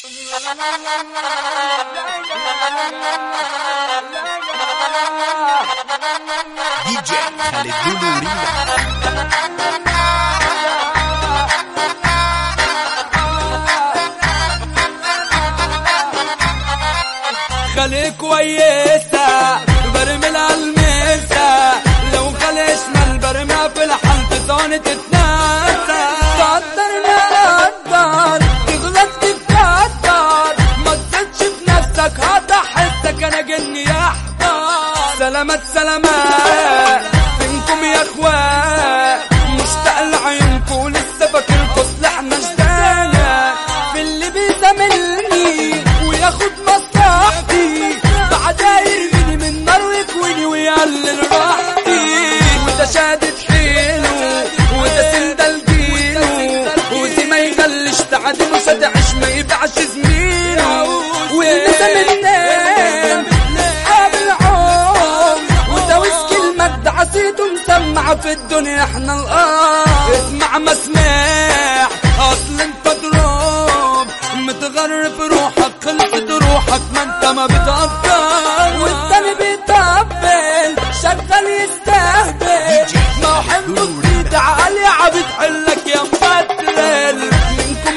دي جي خالد لولو ريماكس خلي كويسة برمي الميسة لو خلي شمال برمي في الحل ثاني تتناسى تقدر ما اقدر تغلط تتقدر ما تزدش في نفسك هذا حسك انا جني احضر سلامات سلامات فينكم يا اخوان مشتاق لعينكم لسه فاكركم سلاحنا جدانا في اللي بيزاملني وياخد مصلحتي بعدها يرميني من نار ويكويني ويقلل راحتي وده شادد حيله وده سندل جيله ودي ما يغلش تعدي مش هتعيش ما يبيعش زميله والناس منام لاصحاب العمر وده ويسكي المجد عصيته مسمعة في الدنيا احنا الارض اسمع مسمع اصل انت ضراب متغرب روحك خلصت روحك ما انت ما بتقدر والتاني بيطبل شغال يستهبل ما هو حمده في تعال يا عبيد حلك يا مبدل منكم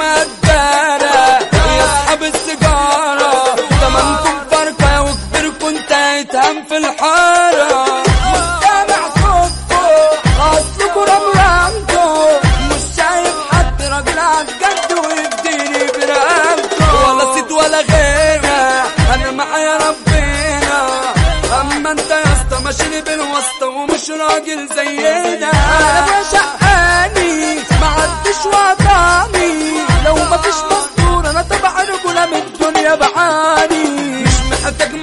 قدارة يا اصحاب السيجارة تمنكم فرقة وكبركم انت يتهم في الحارة مستمع صوتكم اصلكم رمرمتوا مش شايف حد راجل عالجد ويديني برقبته ولا سيد ولا غيره انا معايا ربنا اما انت يا اسطى ماشي بالواسطه ومش راجل زينا انا بشقاني ما عدتش وطاني لو ما فيش مصدور انا تبع رجوله من الدنيا بعاني مش محتاج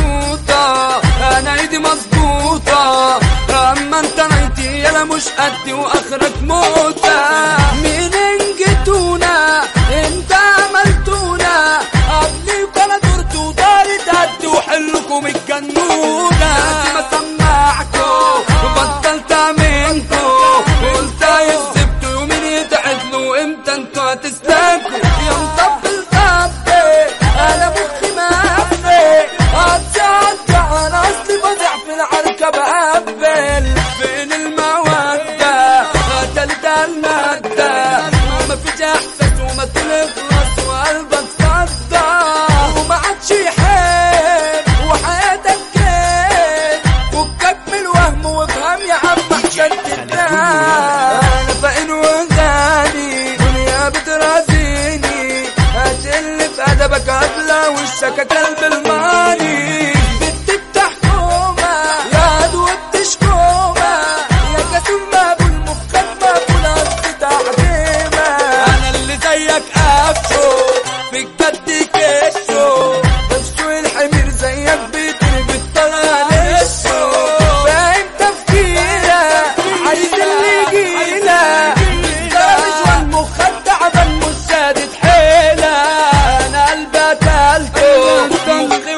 مروطه انا ايدي مظبوطه اما انت نايتي يلا مش قدي واخرك موتة منين جيتونا انت عملتونا قبلي وكان دورت ودارت قد وحلكم الجنونة ما سمعكم وبطلت منكم قلت يكذبتوا يومين يتعدلوا امتى انتوا هتستنكوا يا مطبل طبي انا مخي مقفل هتعدى على اصلي بضيع في العركة بقبل فين المودة قتلت المادة ما فيش احساس وما تخلص وقلبك صدى وما عادش يحب وحياتك كيف فكك من الوهم وافهم يا عم عشان تتنام انا فاين وغالي دنيا بترازيني هتقل في ادبك قبله وشك كلب الماني بنت بتحكومة يا عدو بتشكومة يا كسول مقبول مخك مقبول قصد تعديمة انا اللي زيك قفشه في الجد كشه بشو الحمير زيك بيطير بالطلع لشه فاهم تفكيرك عايز اللي يجيلك مش والمخك تعبان مش شادد حيلة انا قلبي قتلته مخي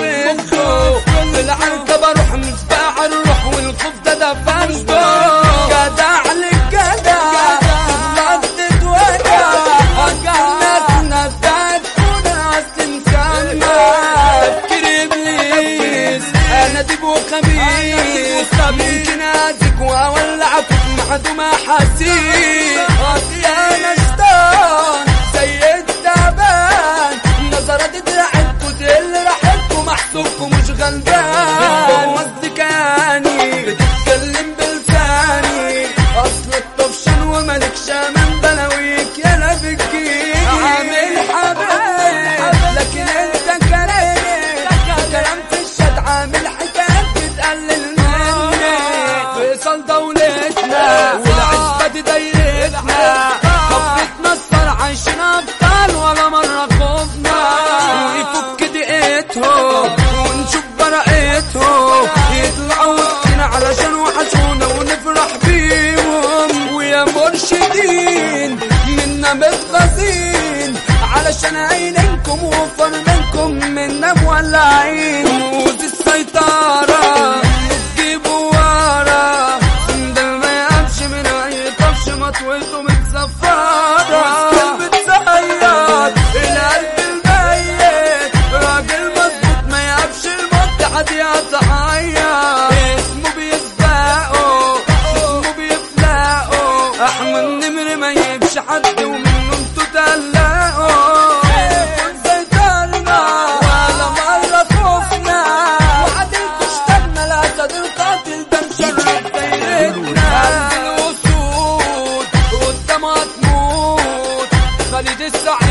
وقفته في العركة بروح مش باع الروح والخوف ده دفنته جدع للجدع تغلط تتوجع اجعلك نفسك تكون اصل مسمى تفكير ابليس انا ديب وخبيث ممكن اذيك واولعك في معدوم احاسيس يا نشطان زي التعبان نظرات دراعتكوا تقل راحتكوا محسوبكوا مش غلبان قصدك يعني بتتكلم بلساني اصل الطفشان وملكش من بلاويك يا لا بتجيني عامل حبايب لكن انت كلامي كلام في الشات عامل حكايات بتقلل مني فيصل دولتنا والعزبة دي دايرتنا خفتنا الصر عايشين ابطال ولا مرة خفنا ويفك دقيتهم ونشوف براءتهم يطلعوا وسطنا علشان وحشونا ونفرح بيهم ويا مرشدين منا متغاظين علشان عينينكم وفر منكم منا مولعين موت السيطرة تجيبوا ورا سندل ما يقفش من اي طفش مطويته متصفرة بتصيد القلب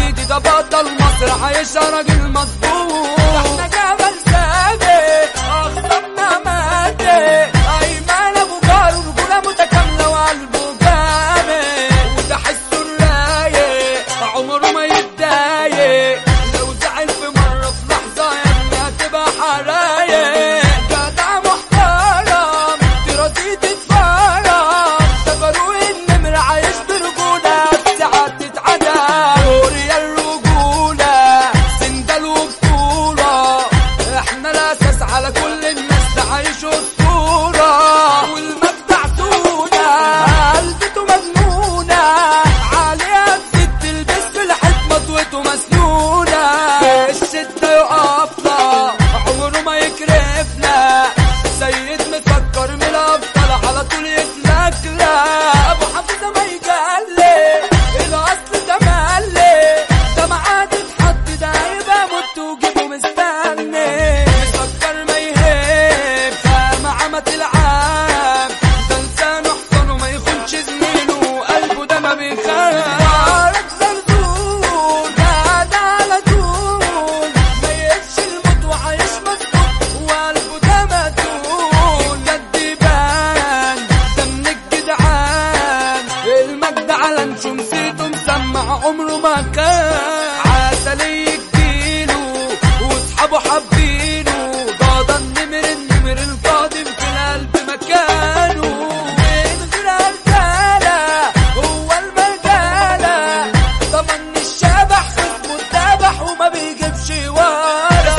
حديدي ده بطل مصر عايش راجل مظبوط احنا جبل ثابت اخصمنا ماتت ايمن ابو جار رجوله متكامله وقلبه جامد وده حسه الرايق عمره ما يتضايق لو زعل في مره في لحظه يا ابني هتبقى حرايق جدع محترم تراضي تتفرم تفروا النمر عايش برجوله ساعات تتعدى وريا الرجوله سندال وبطوله احنا الاساس على كل الناس تعيش اسطوره والمجد عسوله قلبته مجنونه عليها الست تلبس في الحكمه طوته مسنونه الشده يقفنا عمره ما يكرفنا سيد مفكر من الابطال على طول يتلكلا ابو حفيظه ما يجلي الاصل ده مقلي ده معاد اتحط ده يبقى مت وجيبه مستني مسكر ما يهب مع ما تلعب ده لسانه حصانه ما يخونش زميله قلبه ده ما بيخاف وعارف زرزور ده ده على طول ما يقفش الموت وعايش مسكوت وقلبه ده مقتول ده الدبان ده من الجدعان المجد على شمسيته مسمع عمره ما كان عسلي يجيله واصحابه حابينه ده ده النمر النمر القادم في القلب مكانه من غير رجاله هو المرجاله ضمن الشبح خصمه اتذبح وما بيجيبش ورا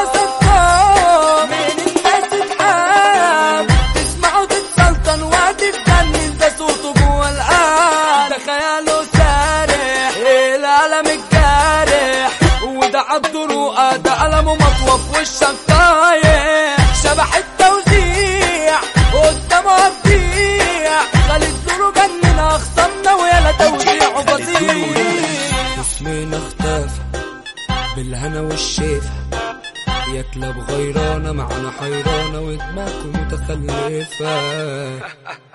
صفصفة من الناس تتحاب تسمعه تتسلطن وتتجنن ده صوته جوه القلب ده خياله سارح القلم الجارح وده عبده رؤى ده قلمه مطوى في وشك طايح شبح التوزيع قدامه هتضيع خالد نوره جنن اخصمنا ويالا توزيعه فظيع اسمنا اختفى بالهنا والشفا يا كلاب غيرانة معنا حيرانة ودماغكم متخلفة